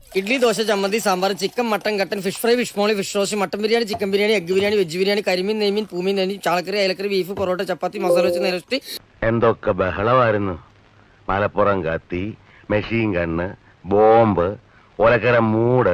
ഇഡ്ലി ദോശ ചമ്മന്തി sambar chicken mutton കട്ടൻ fish fry fish molee fish roast mutton biryani chicken biryani egg biryani veg biryani കരിമീൻ നെയ്മീൻ പൂമീൻ നെയ്മീൻ ചാളക്കറി അയലക്കറി ബീഫ് പൊറോട്ട ചപ്പാത്തി മസാല വെച്ച് നിരത്തി എന്തൊക്കെ ബഹളമായിരുന്നു മലപ്പുറം കത്തി മെഷീൻ കണ്ണ് ബോംബ് ഒലക്കര മൂട്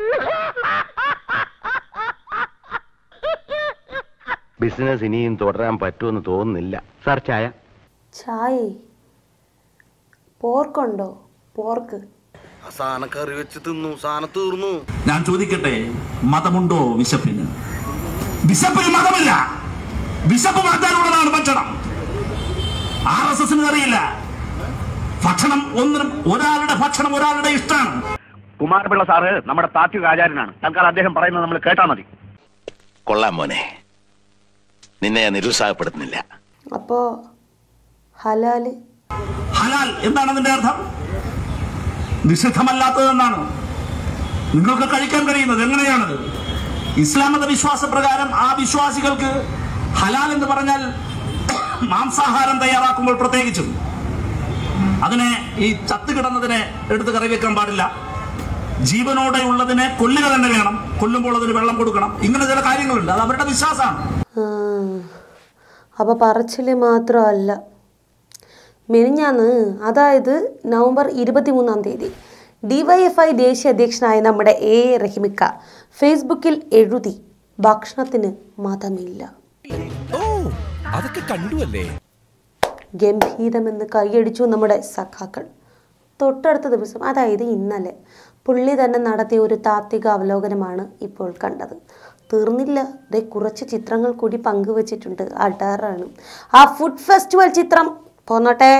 ബിസിനസ് ഇനിയും തുടരാൻ പറ്റുമെന്ന് തോന്നുന്നില്ല സാർ ചായ ചായ പോർക്കുണ്ടോ പോർക്ക് സാധനം കറി വെച്ച് തിന്നു സാധനം തീർന്നു ഞാൻ ചോദിക്കട്ടെ മതമുണ്ടോ വിശപ്പിന് വിശപ്പിന് മതമില്ല വിശപ്പ് മാറ്റാനുള്ളതാണ് ഭക്ഷണം ആർ എസ് എസിന് അറിയില്ല ഭക്ഷണം ഒന്നിനും ഒരാളുടെ ഭക്ഷണം ഒരാളുടെ ഇഷ്ടമാണ് കുമാരപിള്ള സാറ് നമ്മുടെ താത്വിക ആചാര്യനാണ് തൽക്കാലം അദ്ദേഹം പറയുന്നത് നമ്മൾ കേട്ടാ മതി കൊള്ളാം മോനെ നിന്നെ ഞാൻ നിരുത്സാഹപ്പെടുത്തുന്നില്ല അപ്പോൾ ഹലാല് ഹലാൽ എന്താണ് അതിന്റെ അർത്ഥം നിഷിദ്ധമല്ലാത്തതെന്നാണ് നിങ്ങൾക്ക് കഴിക്കാൻ കഴിയുന്നത് എങ്ങനെയാണത് ഇസ്ലാം മത വിശ്വാസ പ്രകാരം ആ വിശ്വാസികൾക്ക് ഹലാൽ എന്ന് പറഞ്ഞാൽ മാംസാഹാരം തയ്യാറാക്കുമ്പോൾ പ്രത്യേകിച്ചും അതിനെ ഈ ചത്തു കിടന്നതിനെ എടുത്ത് കറി വെക്കാൻ പാടില്ല ജീവനോടെ ഉള്ളതിനെ കൊല്ലുക തന്നെ വേണം കൊല്ലുമ്പോൾ അതിന് വെള്ളം കൊടുക്കണം ഇങ്ങനെ ചില കാര്യങ്ങളുണ്ട് അത് അവരുടെ വിശ്വാസമാണ് അപ്പോൾ പറച്ചിൽ മാത്രമല്ല മെനിഞ്ഞാന്ന് അതായത് നവംബർ ഇരുപത്തി മൂന്നാം തീയതി ഡിവൈഎഫ്ഐ ദേശീയ അധ്യക്ഷനായ നമ്മുടെ എ റഹിമിക്ക ഫേസ്ബുക്കിൽ എഴുതി ഭക്ഷണത്തിന് മതമില്ല ഓ അതൊക്കെ കണ്ടുവല്ലേ ഗംഭീരമെന്ന് കൈയടിച്ചു നമ്മുടെ സഖാക്കൾ തൊട്ടടുത്ത ദിവസം അതായത് ഇന്നലെ പുള്ളി തന്നെ നടത്തിയ ഒരു താത്വിക അവലോകനമാണ് ഇപ്പോൾ കണ്ടത് തീർന്നില്ല ദേ കുറച്ച് ചിത്രങ്ങൾ കൂടി പങ്കുവച്ചിട്ടുണ്ട് അടാറാണ് ആ ഫുഡ് ഫെസ്റ്റിവൽ ചിത്രം പോന്നോട്ടെ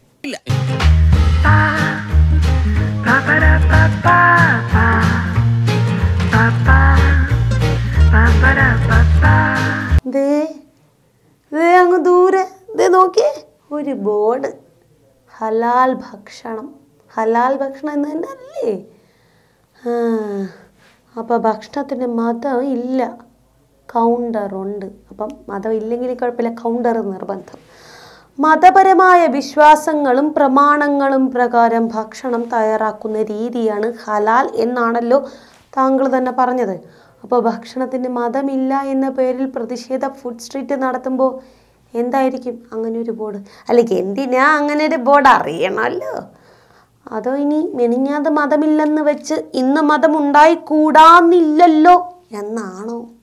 ദേ ദേ അങ്ങ് ദൂരെ ദേ നോക്കിയേ ഒരു ബോർഡ് ഹലാൽ ഭക്ഷണം ഹലാൽ ഭക്ഷണം എന്ന് തന്നെ അല്ലേ ആ അപ്പം ഭക്ഷണത്തിന് മതം ഇല്ല കൗണ്ടർ ഉണ്ട് അപ്പം മതം ഇല്ലെങ്കിൽ കുഴപ്പമില്ല കൗണ്ടർ നിർബന്ധം മതപരമായ വിശ്വാസങ്ങളും പ്രമാണങ്ങളും പ്രകാരം ഭക്ഷണം തയ്യാറാക്കുന്ന രീതിയാണ് ഹലാൽ എന്നാണല്ലോ താങ്കൾ തന്നെ പറഞ്ഞത് അപ്പോൾ ഭക്ഷണത്തിന് മതമില്ല എന്ന പേരിൽ പ്രതിഷേധ ഫുഡ് സ്ട്രീറ്റ് നടത്തുമ്പോൾ എന്തായിരിക്കും അങ്ങനെ ഒരു ബോർഡ് അല്ലെങ്കിൽ എന്തിനാ അങ്ങനെ ഒരു ബോർഡ് അറിയണമല്ലോ അതോ ഇനി മെനിഞ്ഞാത് മതമില്ലെന്ന് വെച്ച് ഇന്ന് മതം ഉണ്ടായിക്കൂടാന്നില്ലല്ലോ എന്നാണോ